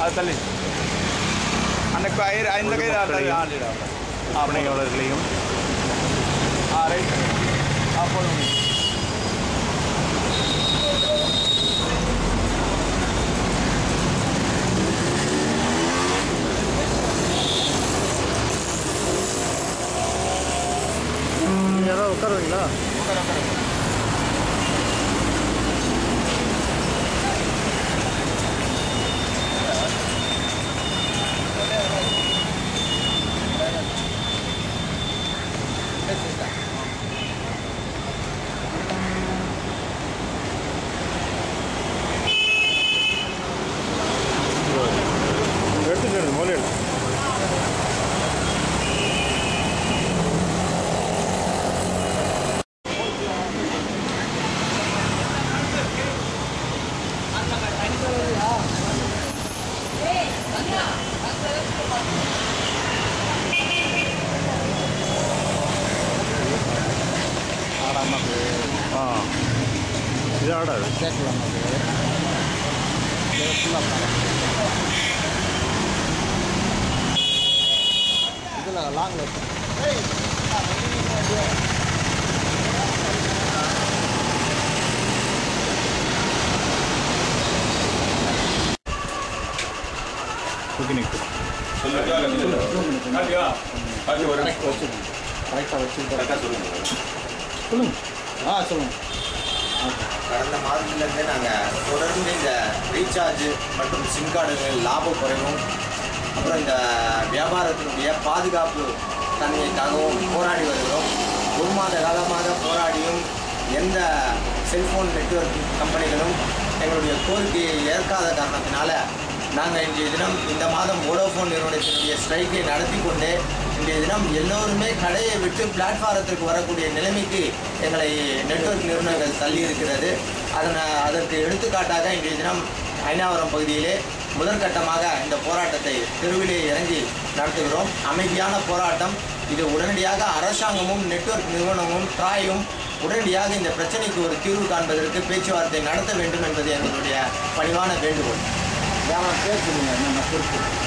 அது தள்ளி அந்த கயிறு இந்த கயிறு அந்த ஆண்டிடும் பணியாளர்களையும் ஆ ரைட் ஆ போதும் யாராவது உட்காருவீங்களா எடுத்துட்டு முதல்ல எடு. ஆ இது ஆடாது இதில் லாங்கில் தூக்கி நிற்கும் கரெக்டாக வச்சுக்கிட்டு சொல்லுங்க ஆ சொல்லுங்க கடந்த மாதத்திலிருந்து நாங்கள் தொடர்ந்து இந்த ரீசார்ஜ் மற்றும் சிம் கார்டுகள் லாப குறைவும் அப்புறம் இந்த வியாபாரத்தினுடைய பாதுகாப்பு தன்மைக்காகவும் போராடி வருகிறோம் ஒரு மாத காலமாக போராடியும் எந்த செல்போன் நெட்வொர்க் கம்பெனிகளும் எங்களுடைய கோரிக்கையை ஏற்காத காரணத்தினால நாங்கள் இன்றைய தினம் இந்த மாதம் வோடோஃபோன் நிறுவனத்தினுடைய ஸ்ட்ரைக்கை நடத்தி கொண்டு இன்றைய தினம் எல்லோருமே கடையை விட்டு பிளாட்ஃபாரத்திற்கு வரக்கூடிய நிலைமைக்கு எங்களை நெட்வொர்க் நிறுவனங்கள் தள்ளி இருக்கிறது அதனை அதற்கு எடுத்துக்காட்டாக இன்றைய தினம் ஐநாவரம் பகுதியிலே முதற்கட்டமாக இந்த போராட்டத்தை தெருவிலே இறங்கி நடத்துகிறோம் அமைதியான போராட்டம் இது உடனடியாக அரசாங்கமும் நெட்வொர்க் நிறுவனமும் ட்ராயும் உடனடியாக இந்த பிரச்சனைக்கு ஒரு தீர்வு காண்பதற்கு பேச்சுவார்த்தை நடத்த வேண்டும் என்பது எங்களுடைய பணிவான வேண்டுகோள் வியாபாரம் பேர் சொல்லுங்க என்னென்ன பொறுப்பு